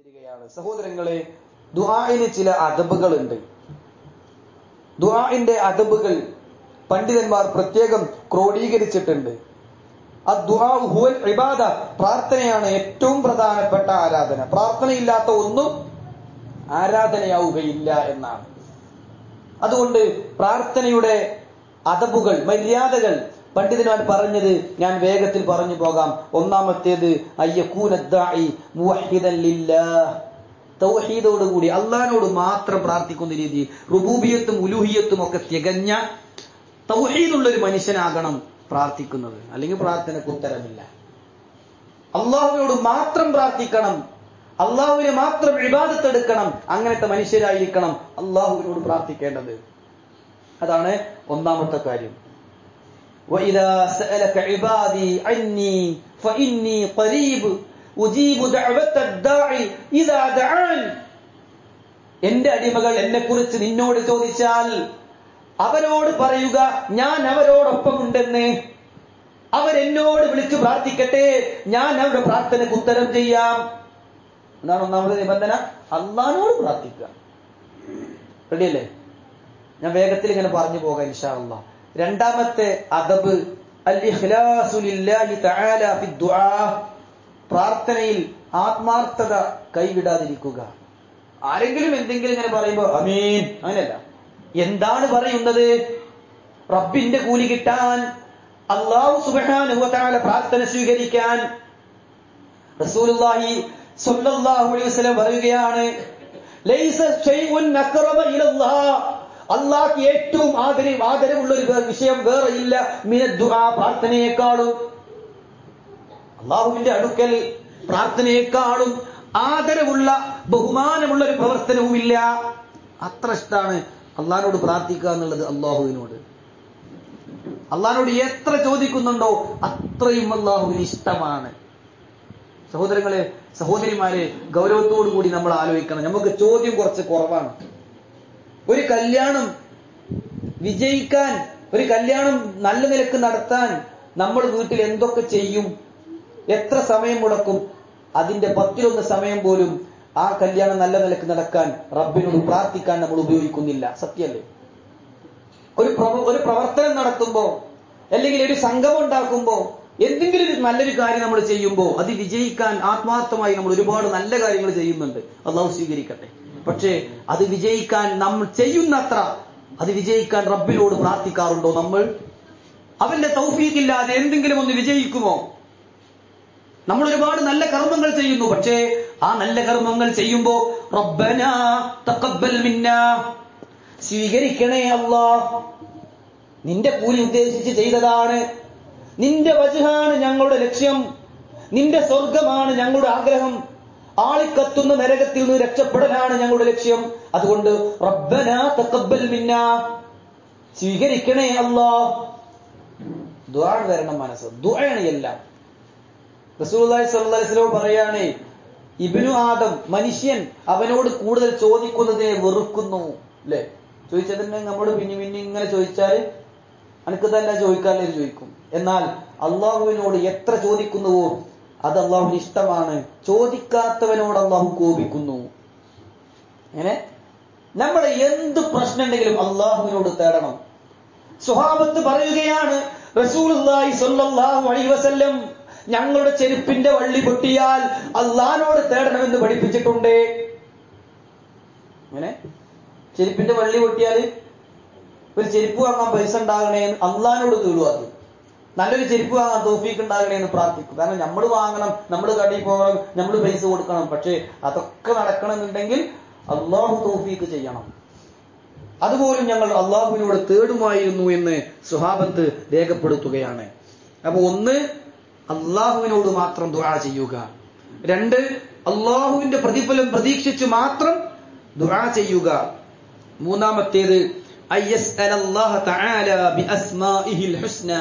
തീരുകയാണ് സഹോദരങ്ങളെ ദുആഇന് ചില അദബുകളുണ്ട് ദുആഇന്റെ അദബുകൾ പണ്ഡിതന്മാർ പ്രത്യേകം ക്രോഡീകരിച്ചിട്ടുണ്ട് അദ്ദുആ ഹുവൽ ഇബാദ പ്രാർത്ഥനയാണ് ഏറ്റവും പ്രധാനപ്പെട്ട ആരാധന പ്രാർത്ഥനയില്ലാത്ത ഒന്നും ആരാധനയാവുകയില്ല എന്നാണ് അതുകൊണ്ട് പ്രാർത്ഥനയുടെ അതബുകൾ മര്യാദകൾ പണ്ഡിതന്മാർ പറഞ്ഞത് ഞാൻ വേഗത്തിൽ പറഞ്ഞു പോകാം ഒന്നാമത്തേത് അയ്യക്കൂനദ്ദാഇ മുവഹിദൻ ലില്ലാഹ് തൗഹീദോടുകൂടി അള്ളഹാനോട് മാത്രം പ്രാർത്ഥിക്കുന്ന രീതി റുബൂബിയത്തും ഉലൂഹിയത്തും ഒക്കെ തികഞ്ഞ തൗഹീദുള്ള ഒരു മനുഷ്യനാകണം പ്രാർത്ഥിക്കുന്നത് അല്ലെങ്കിൽ പ്രാർത്ഥനക്ക് ഉത്തരമില്ല അള്ളാഹുവിനോട് മാത്രം പ്രാർത്ഥിക്കണം അള്ളാഹുവിനെ മാത്രം വിവാദത്തെടുക്കണം അങ്ങനത്തെ മനുഷ്യരായിരിക്കണം അള്ളാഹുവിനോട് പ്രാർത്ഥിക്കേണ്ടത് അതാണ് ഒന്നാമത്തെ കാര്യം وإذا سألك عبادي عني فإني قريب أجيب دعوة الداعي إذا دعان എന്റെ അടിമകൾ എന്നെ കുറിച്ച് നിന്നോട് ചോദിച്ചാൽ അവരോട് പറയുക ഞാൻ അവരോടൊപ്പമുണ്ടെന്ന് അവരെന്നോട് വിളിച്ചു പ്രാർത്ഥിക്കട്ടെ ഞാൻ അവരുടെ പ്രാർത്ഥനയ്ക്ക് ഉത്തരം ചെയ്യാം എന്നാണ് ഒന്നാമത്തെ നിബന്ധന അള്ളഹാനോട് പ്രാർത്ഥിക്കുക റെഡിയല്ലേ ഞാൻ വേഗത്തിൽ ഇങ്ങനെ പറഞ്ഞു പോകാം ഇൻഷാ അള്ളാഹ് രണ്ടാമത്തെ അദബ് അൽ ഇഖ്ലാസു ലില്ലാഹി തആല ഫി ദുആ പ്രാർത്ഥനയിൽ ആത്മാർത്ഥത കൈവിടാതിരിക്കുക ആരെങ്കിലും എന്തെങ്കിലും ഇങ്ങനെ പറയുമ്പോ അമീൻ അങ്ങനെയല്ല എന്താണ് പറയുന്നത് റബ്ബിന്റെ കൂലി കിട്ടാൻ അള്ളാഹു സുബ്ഹാനഹു വ തആല പ്രാർത്ഥന സ്വീകരിക്കാൻ റസൂലുള്ളാഹി സ്വല്ലല്ലാഹു അലൈഹി വസല്ലം പറയുകയാണ് ലൈസ ഷൈഉൻ അക്റമ ഇലല്ലാഹ് അള്ളാഹ്ക്ക് ഏറ്റവും ആദരവ് ആദരവുള്ള ഒരു വിഷയം വേറെ ഇല്ല മിന ദുആ പ്രാർത്ഥനയെക്കാളും അള്ളാഹുവിന്റെ അടുക്കൽ പ്രാർത്ഥനയെക്കാളും ആദരവുള്ള ബഹുമാനമുള്ള ഒരു പ്രവർത്തനവുമില്ല അത്ര ഇഷ്ടമാണ് അള്ളഹാനോട് പ്രാർത്ഥിക്കുക എന്നുള്ളത് അള്ളാഹുവിനോട് അള്ളഹാനോട് എത്ര ചോദിക്കുന്നുണ്ടോ അത്രയും അള്ളാഹുവിന് ഇഷ്ടമാണ് സഹോദരങ്ങളെ സഹോദരിമാരെ ഗൗരവത്തോടു കൂടി നമ്മൾ ആലോചിക്കണം നമുക്ക് ചോദ്യം കുറച്ച് കുറവാണ് ഒരു കല്യാണം വിജയിക്കാൻ ഒരു കല്യാണം നല്ല നിലക്ക് നടത്താൻ നമ്മൾ വീട്ടിൽ എന്തൊക്കെ ചെയ്യും എത്ര സമയം മുടക്കും അതിന്റെ പത്തിലൊന്ന് സമയം പോലും ആ കല്യാണം നല്ല നിലക്ക് നടക്കാൻ റബ്ബിനോട് പ്രാർത്ഥിക്കാൻ നമ്മൾ ഉപയോഗിക്കുന്നില്ല സത്യല്ലേ ഒരു പ്രവ- ഒരു പ്രവർത്തനം നടത്തുമ്പോ അല്ലെങ്കിൽ ഒരു സംഘം ഉണ്ടാക്കുമ്പോ എന്തെങ്കിലും ഒരു നല്ലൊരു കാര്യം നമ്മൾ ചെയ്യുമ്പോ അത് വിജയിക്കാൻ ആത്മാർത്ഥമായി നമ്മൾ ഒരുപാട് നല്ല കാര്യങ്ങൾ ചെയ്യുന്നുണ്ട് അള്ളാഹു സ്വീകരിക്കട്ടെ പക്ഷേ അത് വിജയിക്കാൻ നമ്മൾ ചെയ്യുന്നത്ര അത് വിജയിക്കാൻ റബ്ബിനോട് പ്രാർത്ഥിക്കാറുണ്ടോ നമ്മൾ അവന്റെ തൗഫീഖില്ലാതെ എന്തെങ്കിലും ഒന്ന് വിജയിക്കുമോ നമ്മൾ ഒരുപാട് നല്ല കർമ്മങ്ങൾ ചെയ്യുന്നു പക്ഷേ ആ നല്ല കർമ്മങ്ങൾ ചെയ്യുമ്പോ റബ്ബന തഖബ്ബൽ മിന്നാ സ്വീകരിക്കണേ അല്ലാ നിന്റെ കൂലി ഉദ്ദേശിച്ച് ചെയ്തതാണ് നിന്റെ വജഹാണ് ഞങ്ങളുടെ ലക്ഷ്യം നിന്റെ സ്വർഗമാണ് ഞങ്ങളുടെ ആഗ്രഹം ആളിക്കത്തുന്ന നരകത്തിൽ നിന്ന് രക്ഷപ്പെടലാണ് ഞങ്ങളുടെ ലക്ഷ്യം അതുകൊണ്ട് റബ്ബന തഖബ്ബൽ മിന്നാ സ്വീകരിക്കണേ അല്ലാ ദുആ വരണം മനസ്സ് ദുആണ് എല്ലാം റസൂലുള്ളാഹി സ്വല്ലല്ലാഹി അലൈഹി വസല്ലം പറയാണ് ഇബ്നു ആദം മനുഷ്യൻ അവനോട് കൂടുതൽ ചോദിക്കുന്നതിനെ വെറുക്കുന്നു അല്ലേ ചോദിച്ചതിനെ നമ്മോട് പിന്നെ പിന്നെ ഇങ്ങനെ ചോദിച്ചാൽ അനക്ക് തന്നെ ചോദിക്കാല്ലേ എന്ന് ചോദിക്കും എന്നാൽ അള്ളാഹുവിനോട് എത്ര ചോദിക്കുന്നുവോ അത് അള്ളാഹുവിന് ഇഷ്ടമാണ് ചോദിക്കാത്തവനോട് അള്ളാഹു കോപിക്കുന്നു അങ്ങനെ നമ്മുടെ എന്ത് പ്രശ്നം ഉണ്ടെങ്കിലും അള്ളാഹുവിനോട് തേടണം സ്വഹാബത്ത് പറയുകയാണ് റസൂലുള്ളാഹി സ്വല്ലല്ലാഹു അലൈഹി വസല്ലം ഞങ്ങളുടെ ചെരുപ്പിന്റെ വള്ളി പൊട്ടിയാൽ അള്ളഹാനോട് തേടണമെന്ന് പഠിപ്പിച്ചിട്ടുണ്ട് അങ്ങനെ ചെരുപ്പിന്റെ വള്ളി പൊട്ടിയാൽ ഒരു ചെരുപ്പ് വാങ്ങാൻ പൈസ ഉണ്ടാകണേ എന്ന് അള്ളഹാനോട് തേടുക അത് നല്ലൊരു ചെരുപ്പ് വാങ്ങാൻ തോഫീക്ക് ഉണ്ടാകണേ എന്ന് പ്രാർത്ഥിക്കും കാരണം നമ്മൾ വാങ്ങണം നമ്മൾ കടയിൽ പോകണം നമ്മൾ പൈസ കൊടുക്കണം പക്ഷേ അതൊക്കെ നടക്കണമെന്നുണ്ടെങ്കിൽ അള്ളാഹു തോഫീക്ക് ചെയ്യണം അതുപോലും ഞങ്ങൾ അള്ളാഹുവിനോട് തേടുമായിരുന്നു എന്ന് സുഹാബത്ത് രേഖപ്പെടുത്തുകയാണ് അപ്പൊ ഒന്ന് അള്ളാഹുവിനോട് മാത്രം ദുആ ചെയ്യുക രണ്ട് അള്ളാഹുവിന്റെ പ്രതിഫലം പ്രതീക്ഷിച്ചു മാത്രം ദുആ ചെയ്യുക മൂന്നാമത്തേത് അയ്യസ്അലല്ലാഹ തആല ബിഅസ്മാഇഹിൽ ഹുസ്ന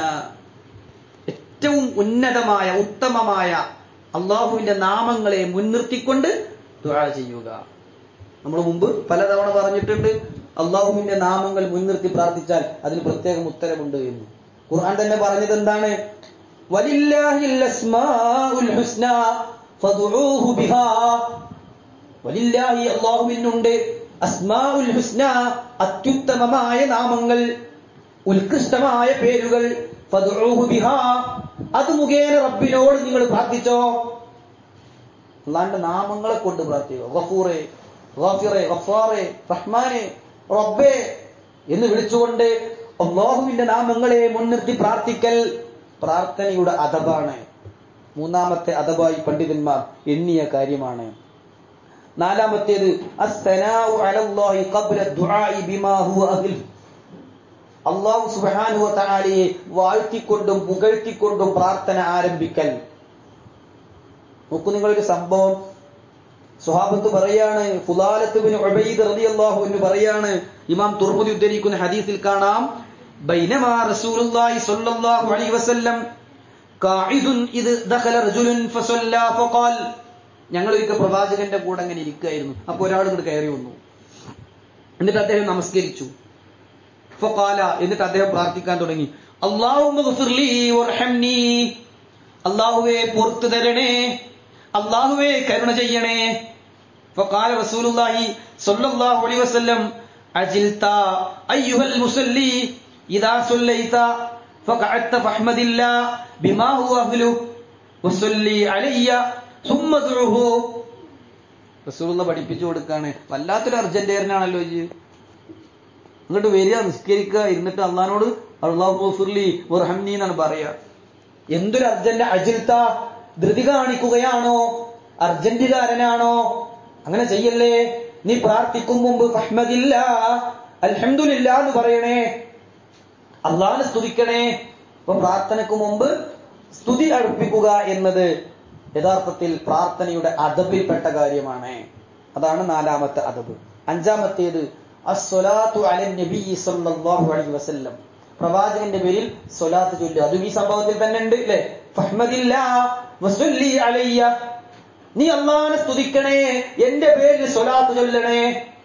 ഏറ്റവും ഉന്നതമായ ഉത്തമമായ അള്ളാഹുവിന്റെ നാമങ്ങളെ മുൻനിർത്തിക്കൊണ്ട് ദുആ ചെയ്യുക നമ്മൾ മുമ്പ് പലതവണ പറഞ്ഞിട്ടുണ്ട് അള്ളാഹുവിന്റെ നാമങ്ങൾ മുൻനിർത്തി പ്രാർത്ഥിച്ചാൽ അതിന് പ്രത്യേകം ഉത്തരമുണ്ട് എന്ന് ഖുർആൻ തന്നെ പറഞ്ഞത് എന്താണ് വലില്ലാഹിൽ അസ്മാഉൽ ഹുസ്ന ഫദ്ഉഹു ബിഹാ വലില്ലാഹി അള്ളാഹുവിനുണ്ട് അസ്മാഉൽ ഹുസ്ന അത്യുത്തമമായ നാമങ്ങൾ ഉത്കൃഷ്ടമായ പേരുകൾ ഫദ്ഉഹു ബിഹാ അത് മുഖേന റബ്ബിനോട് നിങ്ങൾ പ്രാർത്ഥിച്ചോ അള്ളാന്റെ നാമങ്ങളെ കൊണ്ട് പ്രാർത്ഥിക്കുക ഗഫൂറെ ഗാഫിറെ ഗഫാറെ റഹ്മാനെ റബ്ബേ എന്ന് വിളിച്ചുകൊണ്ട് അള്ളാഹുവിന്റെ നാമങ്ങളെ മുൻനിർത്തി പ്രാർത്ഥിക്കൽ പ്രാർത്ഥനയുടെ അദബാണ് മൂന്നാമത്തെ അദബായി പണ്ഡിതന്മാർ എണ്ണിയ കാര്യമാണ് നാലാമത്തേത് അസ്സനാഉ അലല്ലാഹി ഖബ്ല ദുആഇ ബിമാ ഹുവ അഹ്ൽ അള്ളാഹു സുബ്ഹാനഹു വ തആലയെ വാഴ്ത്തിക്കൊണ്ടും പുകഴ്ത്തിക്കൊണ്ടും പ്രാർത്ഥന ആരംഭിക്കൽ നോക്കൂ നിങ്ങളൊരു സംഭവം സുഹാബത്ത് പറയാണ് ഫുലാലത്ത് ബിൻ ഉബൈദ് റളിയല്ലാഹു അൻഹു പറയാണ് ഇമാം തുർമുദി ഉദ്ധരിക്കുന്ന ഹദീസിൽ കാണാം ബൈനമാ റസൂലുള്ളാഹി സ്വല്ലല്ലാഹു അലൈഹി വസല്ലം ഖാഇദുൻ ഇദ് ദഖല റജുലുൻ ഫസല്ലാ ഫഖാൽ ഞങ്ങൾ ഒരിക്കൽ പ്രവാചകന്റെ കൂടെ അങ്ങനെ ഇരിക്കുകയായിരുന്നു അപ്പോൾ ഒരാൾ ഇങ്ങോട്ട് കയറി വന്നു എന്നിട്ട് അദ്ദേഹം നമസ്കരിച്ചു ഫഖാല എന്നിട്ട് അദ്ദേഹം പ്രാർത്ഥിക്കാൻ തുടങ്ങി അല്ലാഹുമ്മ ഗഫിർലി വർഹംനി അല്ലാഹുവേ പുറത്തു തരണേ അള്ളാഹുവേ കരുണ ചെയ്യണേ فقال رسول الله صلى الله عليه وسلم أجلت أيها المصلي إذا صليت فقعدت فاحمد الله بما هو أهله وصلي علي ثم ادعه റസൂലുള്ള പഠിപ്പിച്ചു കൊടുക്കാണ് വല്ലാത്തൊരു അർജന്റീനാണല്ലോ ജി ഇങ്ങോട്ട് വരിക നിസ്കരിക്കുക ഇരുന്നിട്ട് അള്ളഹാനോട് അള്ളാഹുലി വർഹംനി എന്നാണ് പറയാ എന്തൊരു അർജന്റ് അജിൽത്ത ധൃതി കാണിക്കുകയാണോ അർജന്റുകാരനാണോ അങ്ങനെ ചെയ്യല്ലേ നീ പ്രാർത്ഥിക്കും മുമ്പ് ഫഹ്മദില്ല അൽഹംദുലില്ല എന്ന് പറയണേ അള്ളാഹിനെ സ്തുതിക്കണേ അപ്പൊ പ്രാർത്ഥനയ്ക്ക് മുമ്പ് സ്തുതി അടുപ്പിക്കുക എന്നത് യഥാർത്ഥത്തിൽ പ്രാർത്ഥനയുടെ അദബിൽപ്പെട്ട കാര്യമാണ് അതാണ് നാലാമത്തെ അദബ് അഞ്ചാമത്തേത് അസ്വലാത്തു അലൻ നബി സല്ലല്ലാഹു അലൈഹി വസല്ലം പ്രവാചകന്റെ പേരിൽ സ്വലാത്ത് ചൊല്ലുക അതും ഈ സംഭവത്തിൽ തന്നെ ഉണ്ട് അല്ലെ ഫഹ്മദില്ല വസുല്ലി അലയ്യ നീ അള്ളാനെ സ്തുതിക്കണേ എന്റെ പേരിൽ സ്വലാത്ത് ചൊല്ലണേ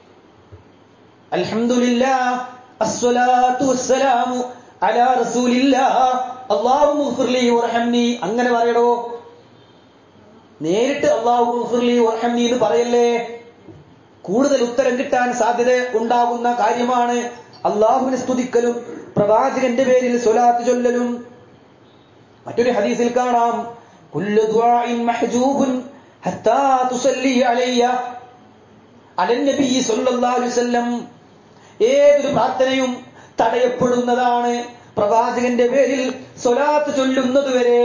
അൽഹംദുലില്ലാ അസ്സലാത്തു വസ്സലാമു അലാ റസൂലില്ലാ അല്ലാഹു മുഗ്ഫിർലി വർഹംനി അങ്ങനെ പറയടോ നേരിട്ട് അള്ളാഹു മുഗ്ഫിർലി വർഹംനി എന്ന് പറയല്ലേ കൂടുതൽ ഉത്തരം കിട്ടാൻ സാധ്യത ഉണ്ടാകുന്ന കാര്യമാണ് അള്ളാഹുവിനെ സ്തുതിക്കലും പ്രവാചകന്റെ പേരിൽ സ്വലാത്ത് ചൊല്ലലും മറ്റൊരു ഹദീസിൽ കാണാം കുല്ലു ദുആഇൻ മഹ്ജൂബുൻ ഹത്താ തുസല്ലി അലയ്യ അലൻ നബി സല്ലല്ലാഹു അലൈഹി വസല്ലം ഏതൊരു പ്രാർത്ഥനയും തടയപ്പെടുന്നതാണ് പ്രവാചകന്റെ പേരിൽ സ്വലാത്ത് ചൊല്ലുന്നത് വരെ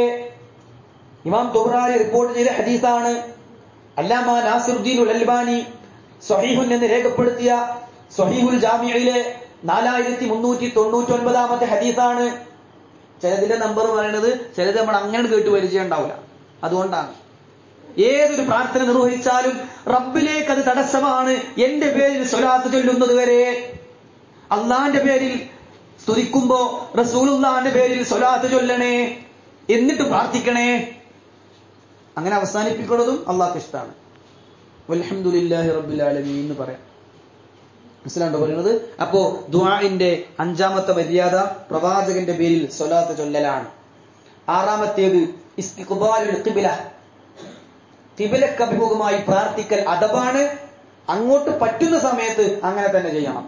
ഇമാം തുബ്രാനി റിപ്പോർട്ട് ചെയ്ത ഹദീസാണ് അല്ലാമ നാസിറുദ്ദീൻ ഉൽ അൽബാനി സ്വഹീഹുൻ എന്ന് രേഖപ്പെടുത്തിയ സ്വഹീഹുൽ ജാമിയയിലെ നാലായിരത്തി മുന്നൂറ്റി തൊണ്ണൂറ്റി ഒൻപതാമത്തെ ഹദീസാണ് ചിലതിന്റെ നമ്പർ പറയുന്നത് ചിലത് നമ്മൾ അങ്ങനെ കേട്ട് പരിചയം ഉണ്ടാവില്ല അതുകൊണ്ടാണ് ഏതൊരു പ്രാർത്ഥന നിർവഹിച്ചാലും റബ്ബിലേക്ക് അത് തടസ്സമാണ് എന്റെ പേരിൽ സ്വലാത്ത് ചൊല്ലുന്നത് വരെ അള്ളാന്റെ പേരിൽ സ്തുതിക്കുമ്പോ റസൂലുള്ളാന്റെ പേരിൽ സ്വലാത്ത് ചൊല്ലണേ എന്നിട്ട് പ്രാർത്ഥിക്കണേ അങ്ങനെ അവസാനിപ്പിക്കുന്നതും അള്ളാഹ്ക്ക് ഇഷ്ടമാണ് വൽഹംദുലില്ലാഹി റബ്ബിൽ ആലമീൻ എന്ന് പറയാം മനസ്സിലാണ്ടോ പറയുന്നത് അപ്പോ ദുആഇന്റെ അഞ്ചാമത്തെ മര്യാദ പ്രവാചകന്റെ പേരിൽ സ്വലാത്ത് ചൊല്ലലാണ് ആറാമത്തേത് ഇസ്തിഖ്ബാലുൽ ഖിബ്ല ഖിബ്ലക്ക് അഭിമുഖമായി പ്രാർത്ഥിക്കൽ അദബാണ് അങ്ങോട്ട് പറ്റുന്ന സമയത്ത് അങ്ങനെ തന്നെ ചെയ്യണം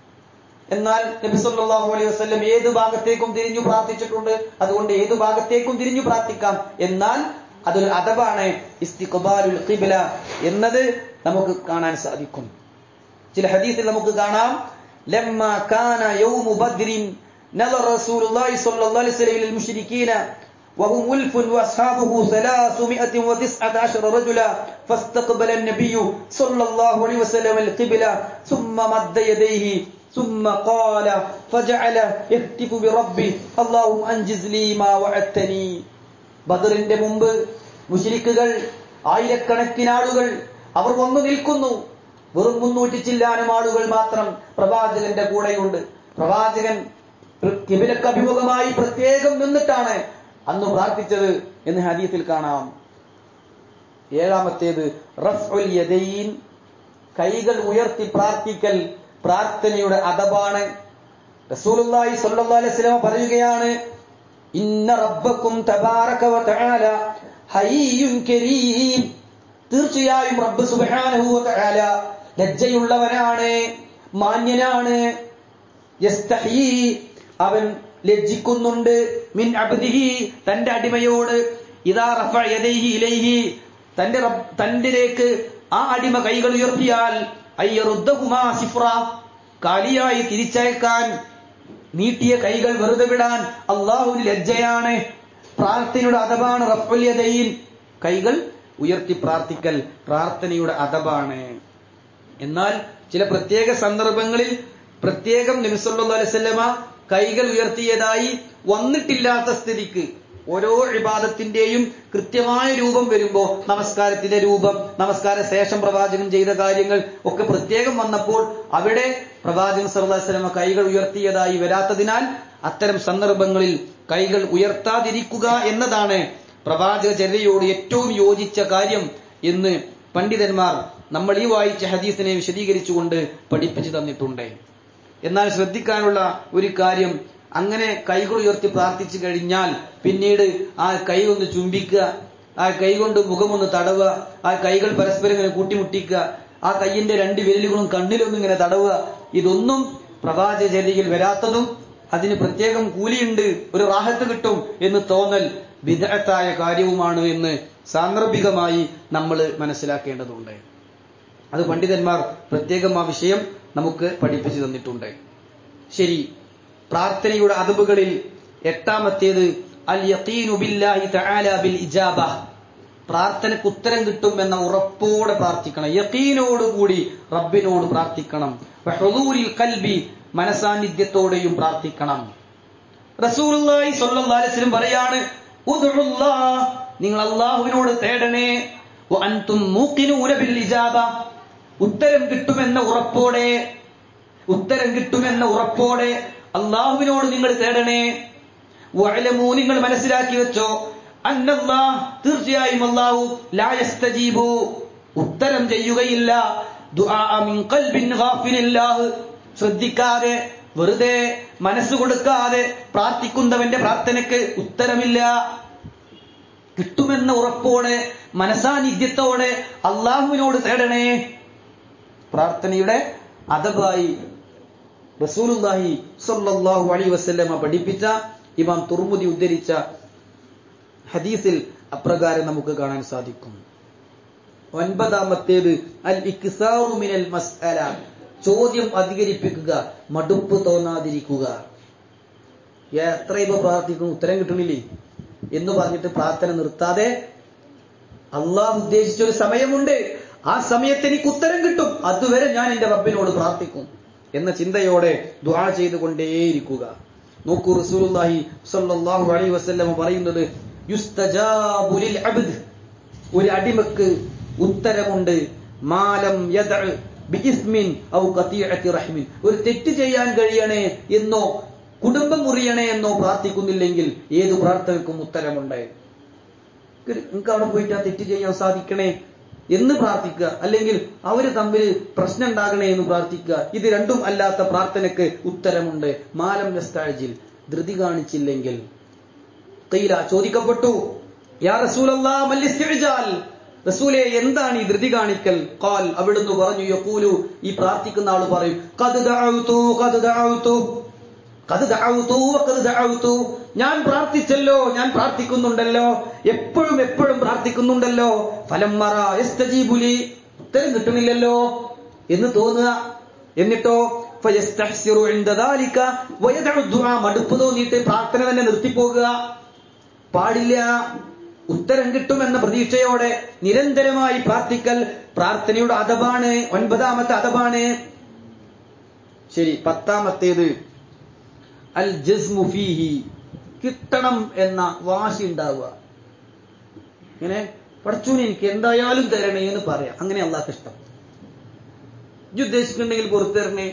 എന്നാൽ നബി സല്ലല്ലാഹു അലൈഹി വസല്ലം ഏത് ഭാഗത്തേക്കും തിരിഞ്ഞു പ്രാർത്ഥിച്ചിട്ടുണ്ട് അതുകൊണ്ട് ഏത് ഭാഗത്തേക്കും തിരിഞ്ഞു പ്രാർത്ഥിക്കാം എന്നാൽ അതൊരു അദബാണ് ഇസ്തിഖ്ബാലുൽ ഖിബ്ല എന്നത് നമുക്ക് കാണാൻ സാധിക്കും ചില ഹദീസിൽ നമുക്ക് കാണാം ലമ്മ കാന യൗമു ബദ്രിൻ نظر رسول الله صلى الله عليه وسلم إلى المشركين وهم ألف وأصحابه ثلاثمائة وتسعة عشر رجلا فاستقبل النبي صلى الله عليه وسلم القبلة ثم مد يديه ثم قال فجعل يهتف بربه اللهم أنجز لي ما وعدتني ബദറിന്റെ മുമ്പ് മുഷിരിക്കുകൾ ആയിരക്കണക്കിന് ആളുകൾ അവർ വന്നു നിൽക്കുന്നു വെറും മുന്നൂറ്റി ചില്ലാനും ആളുകൾ മാത്രം പ്രവാചകന്റെ കൂടെയുണ്ട് പ്രവാചകൻ കിബിലക്ക് അഭിമുഖമായി പ്രത്യേകം നിന്നിട്ടാണ് അന്ന് പ്രാർത്ഥിച്ചത് എന്ന് ഹദീസിൽ കാണാം ഏഴാമത്തേത് റഫ്ഉൽ യദൈൻ കൈകൾ ഉയർത്തി പ്രാർത്ഥിക്കൽ പ്രാർത്ഥനയുടെ അദബാണ് റസൂലുള്ളാഹി സ്വല്ലല്ലാഹു അലൈഹി വസല്ലം പറയുകയാണ് ഇന്ന റബ്ബക്കും തബാറക വ തആല ഹയ്യുൻ കരീം തീർച്ചയായും റബ്ബ് സുബ്ഹാനഹു വ തആല ലജ്ജയുള്ളവനാണ് മാന്യനാണ് യസ്തഹീ അവൻ ലജ്ജിക്കുന്നുണ്ട് മിൻ അബ്ദിഹി തന്റെ അടിമയോട് ഇദാ റഫ യദൈഹി ഇലൈഹി തന്റെ റബ്ബ് തന്റെലേക്ക് ആ അടിമ കൈകൾ ഉയർത്തിയാൽ അയ്യറുദ്ദഹുമാ സിഫ്ര കാലിയായി തിരിച്ചയക്കാൻ നീട്ടിയ കൈകൾ വെറുതെ വിടാൻ അള്ളാഹുവിന് ലജ്ജയാണ് പ്രാർത്ഥനയുടെ അദബാണ് റഫുൽ യദൈൻ കൈകൾ ഉയർത്തി പ്രാർത്ഥിക്കൽ പ്രാർത്ഥനയുടെ അദബാണ് എന്നാൽ ചില പ്രത്യേക സന്ദർഭങ്ങളിൽ പ്രത്യേകം നബിസല്ലാ അലൈവല്ലമ കൈകൾ ഉയർത്തിയതായി വന്നിട്ടില്ലാത്ത സ്ഥിതിക്ക് ഓരോ വിവാദത്തിന്റെയും കൃത്യമായ രൂപം വരുമ്പോ നമസ്കാരത്തിന്റെ രൂപം നമസ്കാര ശേഷം പ്രവാചകൻ ചെയ്ത കാര്യങ്ങൾ ഒക്കെ പ്രത്യേകം വന്നപ്പോൾ അവിടെ പ്രവാചകൻ സല്ലല്ലാഹു അലൈഹി വസല്ലമ കൈകൾ ഉയർത്തിയതായി വരാത്തതിനാൽ അത്തരം സന്ദർഭങ്ങളിൽ കൈകൾ ഉയർത്താതിരിക്കുക എന്നതാണ് പ്രവാചക ചര്യയോട് ഏറ്റവും യോജിച്ച കാര്യം എന്ന് പണ്ഡിതന്മാർ നമ്മൾ ഈ വായിച്ച ഹദീസിനെ വിശദീകരിച്ചുകൊണ്ട് പഠിപ്പിച്ചു തന്നിട്ടുണ്ട് എന്നാൽ ശ്രദ്ധിക്കാനുള്ള ഒരു കാര്യം അങ്ങനെ കൈകൾ ഉയർത്തി പ്രാർത്ഥിച്ചു കഴിഞ്ഞാൽ പിന്നീട് ആ കൈ ഒന്ന് ചുംബിക്കുക ആ കൈ കൊണ്ട് മുഖമൊന്ന് തടവുക ആ കൈകൾ പരസ്പരം ഇങ്ങനെ കൂട്ടിമുട്ടിക്കുക ആ കൈയിന്റെ രണ്ട് വിരലുകളും കണ്ണിലൊന്നും ഇങ്ങനെ തടവുക ഇതൊന്നും പ്രവാചചര്യയിൽ വരാത്തതും അതിന് പ്രത്യേകം കൂലിയുണ്ട് ഒരു റാഹത്ത് കിട്ടും എന്ന് തോന്നൽ വിദഗ്ധത്തായ കാര്യവുമാണ് എന്ന് സാന്ദർഭികമായി നമ്മൾ മനസ്സിലാക്കേണ്ടതുണ്ട് അത് പണ്ഡിതന്മാർ പ്രത്യേകം ആ വിഷയം നമുക്ക് പഠിപ്പിച്ചു തന്നിട്ടുണ്ട് ശരി പ്രാർത്ഥനയുടെ അതബുകളിൽ എട്ടാമത്തേത് അൽ യഖീനു ബില്ലാഹി തആല ബിൽ ഇജാബ പ്രാർത്ഥനയ്ക്ക് ഉത്തരം കിട്ടും എന്ന ഉറപ്പോടെ പ്രാർത്ഥിക്കണം യഖീനോടുകൂടി റബ്ബിനോട് പ്രാർത്ഥിക്കണം വഹുദൂരിൽ കൽബി മനസാന്നിധ്യത്തോടെയും പ്രാർത്ഥിക്കണം റസൂലുള്ളാഹി സ്വല്ലല്ലാഹു അലൈഹി വസല്ലം പറയാണ് ഉദ്ഉല്ലാഹ് നിങ്ങൾ അള്ളാഹുവിനോട് തേടണേ വഅൻതും മൂഖിനൂന ബിൽ ഇജാബ ഉത്തരം കിട്ടുമെന്ന ഉറപ്പോടെ ഉത്തരം കിട്ടുമെന്ന ഉറപ്പോടെ അള്ളാഹുവിനോട് നിങ്ങൾ തേടണേ വഅലമൂ നിങ്ങൾ മനസ്സിലാക്കി വെച്ചോ അന്നല്ലാഹ് തീർച്ചയായും അല്ലാഹു ലാ യസ്തജീബു ഉത്തരം ചെയ്യുകയില്ല ദുആ മിൻ ഖൽബിൻ ഗാഫിലില്ലാഹ് ശ്രദ്ധിക്കാതെ വെറുതെ മനസ്സ് കൊടുക്കാതെ പ്രാർത്ഥിക്കുന്നവന്റെ പ്രാർത്ഥനയ്ക്ക് ഉത്തരമില്ല കിട്ടുമെന്ന ഉറപ്പോടെ മനസാന്നിധ്യത്തോടെ അള്ളാഹുവിനോട് തേടണേ പ്രാർത്ഥനയുടെ അതബായി റസൂലുല്ലാഹി സല്ലല്ലാഹു അലൈഹി വസല്ലമ പഠിപ്പിച്ച ഇമാം തുർമുദി ഉദ്ധരിച്ച ഹദീസിൽ അപ്രകാരം നമുക്ക് കാണാൻ സാധിക്കും ഒൻപതാമത്തേത് അൽ ഇക്സാറു മിനൽ മസ്അല ചോദ്യം അധികരിപ്പിക്കുക മടുപ്പ് തോന്നാതിരിക്കുക എത്ര ഇപ്പൊ പ്രാർത്ഥിക്കുന്നു ഉത്തരം കിട്ടണില്ലേ എന്ന് പറഞ്ഞിട്ട് പ്രാർത്ഥന നിർത്താതെ അള്ളാഹ് ഉദ്ദേശിച്ച ഒരു സമയമുണ്ട് ആ സമയത്ത് എനിക്ക് ഉത്തരം കിട്ടും അതുവരെ ഞാൻ എന്റെ റബ്ബിനോട് പ്രാർത്ഥിക്കും എന്ന ചിന്തയോടെ ദുആ ചെയ്തുകൊണ്ടേയിരിക്കുക നോക്കൂ റസൂലുള്ളാഹി സ്വല്ലല്ലാഹു അലൈഹി വസല്ലം പറയുന്നത് യുസ്തജാബു ലിൽ അബ്ദ് ഒരു അടിമക്ക് ഉത്തരമുണ്ട് മാലം യദഅ ബിഇസ്മിൻ ഔ ഖതീഅത്തി റഹ്മിൻ ഒരു തെറ്റ് ചെയ്യാൻ കഴിയണേ എന്നോ കുടുംബം മുറിയണേ എന്നോ പ്രാർത്ഥിക്കുന്നില്ലെങ്കിൽ ഏത് പ്രാർത്ഥനയ്ക്കും ഉത്തരമുണ്ട് നിങ്ങൾക്ക് അവിടെ പോയിട്ട് ആ തെറ്റ് ചെയ്യാൻ സാധിക്കണേ എന്ന് പ്രാർത്ഥിക്കുക അല്ലെങ്കിൽ അവര് തമ്മിൽ പ്രശ്നം ഉണ്ടാകണേ എന്ന് പ്രാർത്ഥിക്കുക ഇത് രണ്ടും അല്ലാത്ത പ്രാർത്ഥനയ്ക്ക് ഉത്തരമുണ്ട് മാലം നസ്താഴ്ജിൽ ധൃതി കാണിച്ചില്ലെങ്കിൽ കയ്യില ചോദിക്കപ്പെട്ടു യാ റസൂലല്ലാ മല്ലിസ്തിഅ്ജാൽ റസൂലെ എന്താണ് ഈ ധൃതി കാണിക്കൽ ഖാൽ അവിടുന്ന് പറഞ്ഞു യഖൂലു ഈ പ്രാർത്ഥിക്കുന്ന ആള് പറയും ഖദ് ദഅഉതു ഖദ് ദഅഉതു ഖദ് ദഅഉതു വഖദ് ദഅഉതു ഞാൻ പ്രാർത്ഥിച്ചല്ലോ ഞാൻ പ്രാർത്ഥിക്കുന്നുണ്ടല്ലോ എപ്പോഴും എപ്പോഴും പ്രാർത്ഥിക്കുന്നുണ്ടല്ലോ ഫലം മറ യസ്തജീബുലി ഉത്തരം കിട്ടുന്നില്ലല്ലോ എന്ന് തോന്നുക എന്നിട്ടോ ഫയസ്തഹ്സിറു ഇൻദ ദാലിക വയദഉ ദുആ മടുപ്പ് തോന്നിയിട്ട് പ്രാർത്ഥന തന്നെ നിർത്തിപ്പോകുക പാടില്ല ഉത്തരം കിട്ടുമെന്ന പ്രതീക്ഷയോടെ നിരന്തരമായി പ്രാർത്ഥിക്കൽ പ്രാർത്ഥനയുടെ അതബാണ് ഒൻപതാമത്തെ അതബാണ് ശരി പത്താമത്തേത് അൽ ജസ്മു ഫീഹി കിട്ടണം എന്ന വാശി ഉണ്ടാവുക ഇങ്ങനെ പടച്ചൂന് എനിക്ക് എന്തായാലും തരണേ എന്ന് പറയാം അങ്ങനെ അള്ളാഹ് ഇഷ്ടം ഇജ്ജ് ഉദ്ദേശിക്കുന്നുണ്ടെങ്കിൽ പുറത്തു തരണേ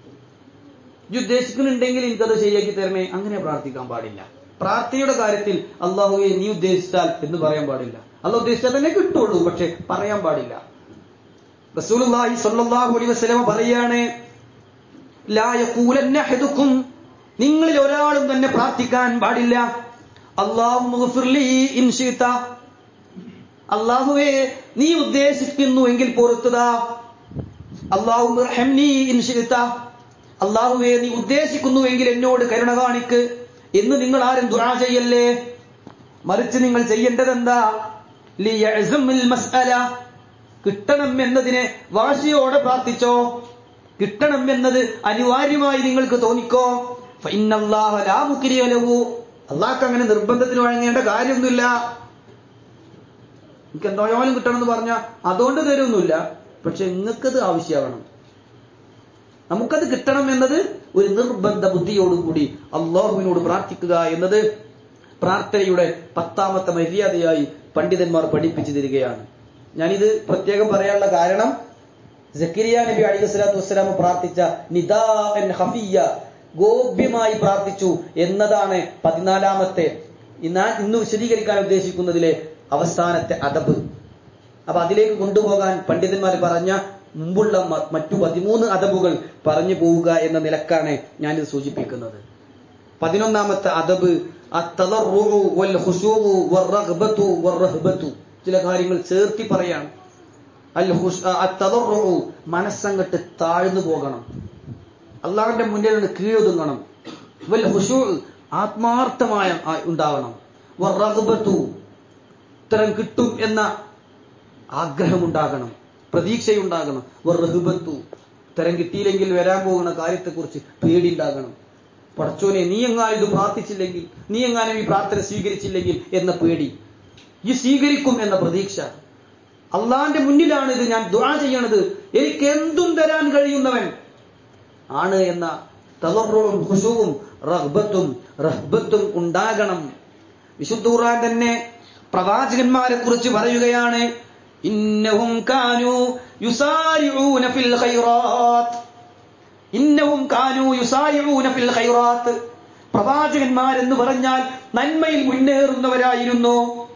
ഇജ്ജ് ഉദ്ദേശിക്കുന്നുണ്ടെങ്കിൽ എനിക്കത് ശരിയാക്കി തരണേ അങ്ങനെ പ്രാർത്ഥിക്കാൻ പാടില്ല പ്രാർത്ഥനയുടെ കാര്യത്തിൽ അള്ളാഹുവെ നീ ഉദ്ദേശിച്ചാൽ എന്ന് പറയാൻ പാടില്ല അള്ളാഹ് ഉദ്ദേശിച്ചാൽ തന്നെ കിട്ടുള്ളൂ പക്ഷെ പറയാൻ പാടില്ല റസൂലുള്ളാഹി സ്വല്ലല്ലാഹു അലൈഹി വസല്ലമ പറയാണ് ലാ യഖൂലന്ന അഹദുക്കും നിങ്ങളിൽ ഒരാളും തന്നെ പ്രാർത്ഥിക്കാൻ പാടില്ല അള്ളാഹുമ്മഗ്ഫിർലി ഇൻ ശിഅത അള്ളാഹുവേ നീ ഉദ്ദേശിക്കുന്നു എങ്കിൽ പൊറത്തുതാ അള്ളാഹു അള്ളാഹുവേ നീ ഉദ്ദേശിക്കുന്നു എങ്കിൽ എന്നോട് കരുണ കാണിക്ക് എന്ന് നിങ്ങൾ ആരും ദുആ ചെയ്യല്ലേ മറിച്ച് നിങ്ങൾ ചെയ്യേണ്ടത് എന്താ മസ്അല കിട്ടണം എന്നതിനെ വാശിയോടെ പ്രാർത്ഥിച്ചോ കിട്ടണം എന്നത് അനിവാര്യമായി നിങ്ങൾക്ക് തോന്നിക്കോ അള്ളാഹ്ക്ക് അങ്ങനെ നിർബന്ധത്തിന് വഴങ്ങേണ്ട കാര്യമൊന്നുമില്ല എനിക്ക് എന്തായാലും കിട്ടണം എന്ന് പറഞ്ഞാൽ അതുകൊണ്ട് തരുമൊന്നുമില്ല പക്ഷെ നിങ്ങൾക്കത് ആവശ്യമാവണം നമുക്കത് കിട്ടണം എന്നത് ഒരു നിർബന്ധ ബുദ്ധിയോടുകൂടി അള്ളാഹുവിനോട് പ്രാർത്ഥിക്കുക എന്നത് പ്രാർത്ഥനയുടെ പത്താമത്തെ മര്യാദയായി പണ്ഡിതന്മാർ പഠിപ്പിച്ചു തരികയാണ് ഞാനിത് പ്രത്യേകം പറയാനുള്ള കാരണം ജക്കരിയ നബി അലൈഹി സ്വലാത്തു വസ്സലാം പ്രാർത്ഥിച്ച നിദാ ഹഫിയ ഗോപ്യമായി പ്രാർത്ഥിച്ചു എന്നതാണ് പതിനാലാമത്തെ ഞാൻ ഇന്ന് വിശദീകരിക്കാൻ ഉദ്ദേശിക്കുന്നതിലെ അവസാനത്തെ അദബ് അപ്പൊ അതിലേക്ക് കൊണ്ടുപോകാൻ പണ്ഡിതന്മാർ പറഞ്ഞ മുമ്പുള്ള മറ്റു പതിമൂന്ന് അദബുകൾ പറഞ്ഞു പോവുക എന്ന നിലക്കാണ് ഞാനിത് സൂചിപ്പിക്കുന്നത് പതിനൊന്നാമത്തെ അദബ് ചില കാര്യങ്ങൾ ചേർത്തി പറയാണ് അൽ മനസ്സങ്ങട്ട് താഴ്ന്നു പോകണം അള്ളാഹിന്റെ മുന്നിൽ നിന്ന് കീഴൊതുങ്ങണം വൽ ഹുഷൂ ആത്മാർത്ഥമായ ഉണ്ടാവണം ഉത്തരം കിട്ടും എന്ന ആഗ്രഹമുണ്ടാകണം പ്രതീക്ഷയുണ്ടാകണം റഹബത്തു ഉത്തരം കിട്ടിയില്ലെങ്കിൽ വരാൻ പോകുന്ന കാര്യത്തെക്കുറിച്ച് പേടിയുണ്ടാകണം പടച്ചോനെ നീ എങ്ങാനും ഇത് പ്രാർത്ഥിച്ചില്ലെങ്കിൽ നീ എങ്ങാനും ഈ പ്രാർത്ഥന സ്വീകരിച്ചില്ലെങ്കിൽ എന്ന പേടി ഈ സ്വീകരിക്കും എന്ന പ്രതീക്ഷ അള്ളാന്റെ മുന്നിലാണ് ഇത് ഞാൻ ദുആ ചെയ്യണത് എനിക്ക് എന്തും തരാൻ കഴിയുന്നവൻ ആണ് എന്ന തളർവും ഖുശുവും റഹ്ബത്തും റഹ്ബത്തും ഉണ്ടാകണം വിശുദ്ധ ഖുർആൻ തന്നെ പ്രവാചകന്മാരെ കുറിച്ച് പറയുകയാണ് ഇന്നഹും കാനു യുസാരിഊന ഫിൽ ഖൈറാത്ത് ഇന്നഹും കാനു യുസാരിഊന ഫിൽ ഖൈറാത്ത് പ്രവാചകന്മാരെന്ന് പറഞ്ഞാൽ നന്മയിൽ മുന്നേറുന്നവരായിരുന്നു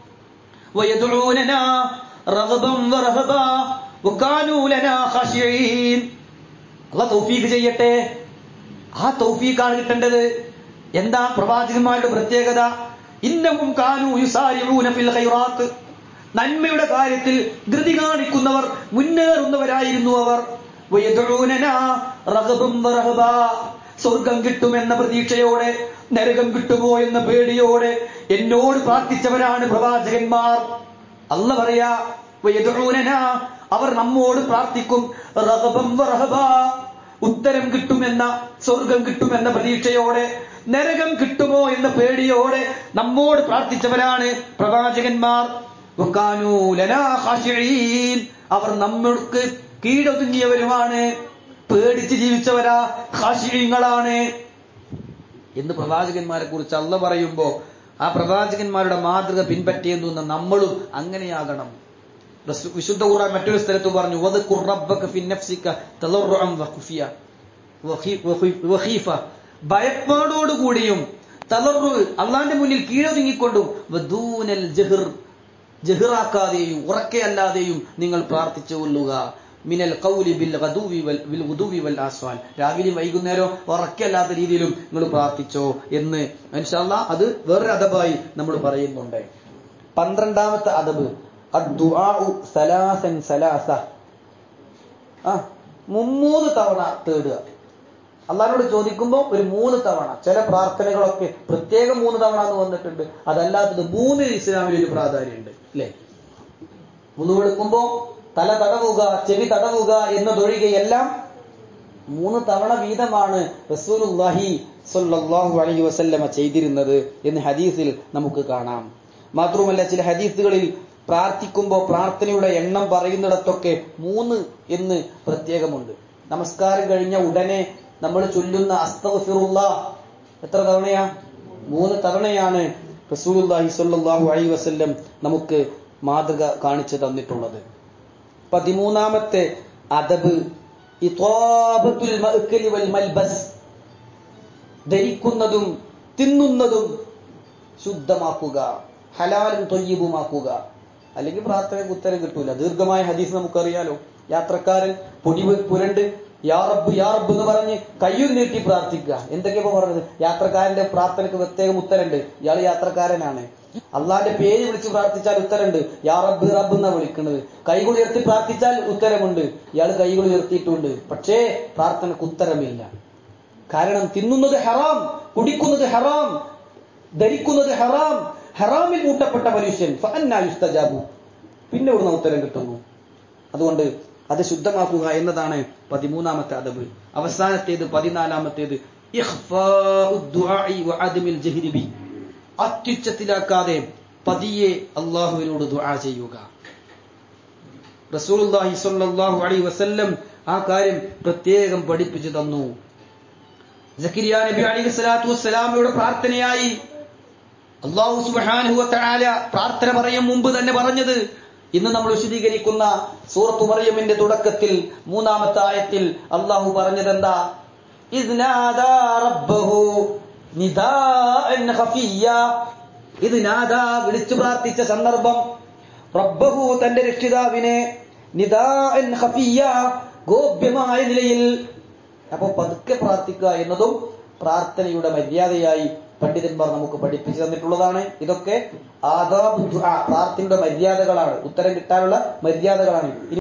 വയദുഊനനാ റഗബൻ വറഹബാ വകാനു ലനാ ഖശിഈൻ അള്ളാഹ് തൗഫീഖ് ചെയ്യട്ടെ ആ തൗഫീഖാണ് കിട്ടേണ്ടത് എന്താ പ്രവാചകന്മാരുടെ പ്രത്യേകത ഇന്നവും കാനു യുസാരിഊന ഫിൽ ഖൈറാത്ത് നന്മയുടെ കാര്യത്തിൽ ധൃതി കാണിക്കുന്നവർ മുന്നേറുന്നവരായിരുന്നു അവർ വയദഊനനാ റഗബൻ വറഹബാ സ്വർഗം കിട്ടുമെന്ന പ്രതീക്ഷയോടെ നരകം കിട്ടുമോ എന്ന പേടിയോടെ എന്നോട് പ്രാർത്ഥിച്ചവരാണ് പ്രവാചകന്മാർ അല്ല പറയാ വയദഊനനാ അവർ നമ്മോട് പ്രാർത്ഥിക്കും റഗബൻ വറഹബാ ഉത്തരം കിട്ടുമെന്ന സ്വർഗം കിട്ടുമെന്ന പ്രതീക്ഷയോടെ നരകം കിട്ടുമോ എന്ന പേടിയോടെ നമ്മോട് പ്രാർത്ഥിച്ചവരാണ് പ്രവാചകന്മാർ വക്കാനൂ ലനാ ഖാശിഈൻ. അവർ നമ്മൾക്ക് കീഴൊതുങ്ങിയവരുമാണ് പേടിച്ച് ജീവിച്ചവരാ ഖാശിഈങ്ങളാണ് എന്ന് പ്രവാചകന്മാരെ കുറിച്ച് അല്ല പറയുമ്പോ ആ പ്രവാചകന്മാരുടെ മാതൃക പിൻപറ്റിയെന്ന് നമ്മളും അങ്ങനെയാകണം റസൂ- വിശുദ്ധ ഖുർആൻ മറ്റൊരു സ്ഥലത്ത് പറഞ്ഞു വദ്കുർ റബ്ബക ഫി നഫ്സിക തളർറുഅൻ വഖുഫിയ വഖീ- വഖീ- വഖീഫ ഭയപ്പാടോടുകൂടിയും തളർറു അള്ളാന്റെ മുന്നിൽ കീഴൊതുങ്ങിക്കൊണ്ടും വദൂനൽ ജഹർ ജഹിറാക്കാതെയും ഉറക്കെയല്ലാതെയും നിങ്ങൾ പ്രാർത്ഥിച്ചു കൊള്ളുക മിനൽ കൗലി ബിൽ ഗദൂവി വൽ ബിൽ ഗുദൂവി വൽ ആസ്വാൽ രാവിലെയും വൈകുന്നേരം ഉറക്കല്ലാത്ത രീതിയിലും നിങ്ങൾ പ്രാർത്ഥിച്ചോ എന്ന് ഇൻഷാല്ലാ അത് വേറൊരു അദബായി നമ്മൾ പറയുന്നുണ്ട് പന്ത്രണ്ടാമത്തെ അദബ് അദ്ദുആഉ സലാസൻ സലാസ ആ മുമ്മൂന്ന് തവണ തേടുക അള്ളാഹിനോട് ചോദിക്കുമ്പോൾ ഒരു മൂന്ന് തവണ ചില പ്രാർത്ഥനകളൊക്കെ പ്രത്യേകം മൂന്ന് തവണ എന്ന് വന്നിട്ടുണ്ട് അതല്ലാത്തത് മൂന്ന് ഇസ്ലാമിൽ ഒരു പ്രാധാന്യമുണ്ട് അല്ലേ മുതുവെടുക്കുമ്പോ തല തടവുക ചെവി തടവുക എന്നതൊഴികെയെല്ലാം മൂന്ന് തവണ വീതമാണ് റസൂലുള്ളാഹി സ്വല്ലല്ലാഹു അലൈഹി വസല്ലമ ചെയ്തിരുന്നത് എന്ന് ഹദീസിൽ നമുക്ക് കാണാം മാത്രവുമല്ല ചില ഹദീസുകളിൽ പ്രാർത്ഥിക്കുമ്പോൾ പ്രാർത്ഥനയുടെ എണ്ണം പറയുന്നിടത്തൊക്കെ മൂന്ന് എന്ന് പ്രത്യേകമുണ്ട് നമസ്കാരം കഴിഞ്ഞ ഉടനെ നമ്മൾ ചൊല്ലുന്ന അസ്തഗ്ഫിറുള്ള എത്ര തവണയാ മൂന്ന് തവണയാണ് റസൂലുള്ളാഹി സ്വല്ലല്ലാഹു അലൈഹി വസല്ലം നമുക്ക് മാതൃക കാണിച്ചു തന്നിട്ടുള്ളത് പതിമൂന്നാമത്തെ അദബ് ഇത്വാബത്തുൽ മഅ്കലി വൽ മൽബസ് ധരിക്കുന്നതും തിന്നുന്നതും ശുദ്ധമാക്കുക ഹലാലും തൊയ്യബുമാക്കുക അല്ലെങ്കിൽ പ്രാർത്ഥനയ്ക്ക് ഉത്തരം കിട്ടൂല ദീർഘമായ ഹദീസ് നമുക്കറിയാലോ യാത്രക്കാരൻ പൊടി പുരണ്ട് യാ റബ്ബ് യാ റബ്ബ് എന്ന് പറഞ്ഞ് കയ്യും നീട്ടി പ്രാർത്ഥിക്കുക എന്തൊക്കെയാ ഇപ്പൊ പറഞ്ഞത് യാത്രക്കാരന്റെ പ്രാർത്ഥനയ്ക്ക് പ്രത്യേകം ഉത്തരണ്ട് ഇയാൾ യാത്രക്കാരനാണ് അള്ളാന്റെ പേര് വിളിച്ച് പ്രാർത്ഥിച്ചാൽ ഉത്തരമുണ്ട് യാ റബ്ബ് റബ്ബ് എന്നാ വിളിക്കുന്നത് കൈകൾ ഉയർത്തി പ്രാർത്ഥിച്ചാൽ ഉത്തരമുണ്ട് ഇയാൾ കൈകൾ ഉയർത്തിയിട്ടുണ്ട് പക്ഷേ പ്രാർത്ഥനക്ക് ഉത്തരമില്ല കാരണം തിന്നുന്നത് ഹറാം കുടിക്കുന്നത് ഹറാം ധരിക്കുന്നത് ഹറാം ഹറാമിൽ മൂട്ടപ്പെട്ട മനുഷ്യൻ ഫഅന്നാ യുസ്തജാബു പിന്നെ ഇവിടുന്ന് ഉത്തരം കിട്ടുന്നു അതുകൊണ്ട് അത് ശുദ്ധമാക്കുക എന്നതാണ് പതിമൂന്നാമത്തെ അദബ് അവസാനത്തേത് പതിനാലാമത്തേത് ഇഖ്ഫാഉ ദുആഇ വഅദമിൽ ജഹ്രി ബി. അത്യുച്ചത്തിലാക്കാതെ പതിയെ അള്ളാഹുവിനോട് ദുആ ചെയ്യുക റസൂലുള്ളാഹി സ്വല്ലല്ലാഹു അലൈഹി വസല്ലം ആ കാര്യം പ്രത്യേകം പഠിപ്പിച്ചു തന്നു സക്കരിയ നബി അലൈഹി സ്വലാത്തു വസ്സലാമയുടെ പ്രാർത്ഥനയായി അള്ളാഹു സുബ്ഹാനഹു വതആല പ്രാർത്ഥന പറയും മുമ്പ് തന്നെ പറഞ്ഞത് ഇന്ന് നമ്മൾ വിശദീകരിക്കുന്ന സൂറത്തു മറിയമിന്റെ തുടക്കത്തിൽ മൂന്നാമത്തെ ആയത്തിൽ അള്ളാഹു പറഞ്ഞത് എന്താ ഇത് നാദാ റബ്ബഹു നിദാഅൻ ഖഫിയ്യ ഇത് നാദാ വിളിച്ചു പ്രാർത്ഥിച്ച സന്ദർഭം റബ്ബഹു തന്റെ രക്ഷിതാവിനെ നിദാഅൻ ഖഫിയ്യ ഗോപ്യമായ നിലയിൽ അപ്പൊ പതുക്കെ പ്രാർത്ഥിക്കുക എന്നതും പ്രാർത്ഥനയുടെ മര്യാദയായി പണ്ഡിതന്മാർ നമുക്ക് പഠിപ്പിച്ചു തന്നിട്ടുള്ളതാണ് ഇതൊക്കെ ആദാബ് ദുആ പ്രാർത്ഥനയുടെ മര്യാദകളാണ് ഉത്തരം കിട്ടാനുള്ള മര്യാദകളാണ്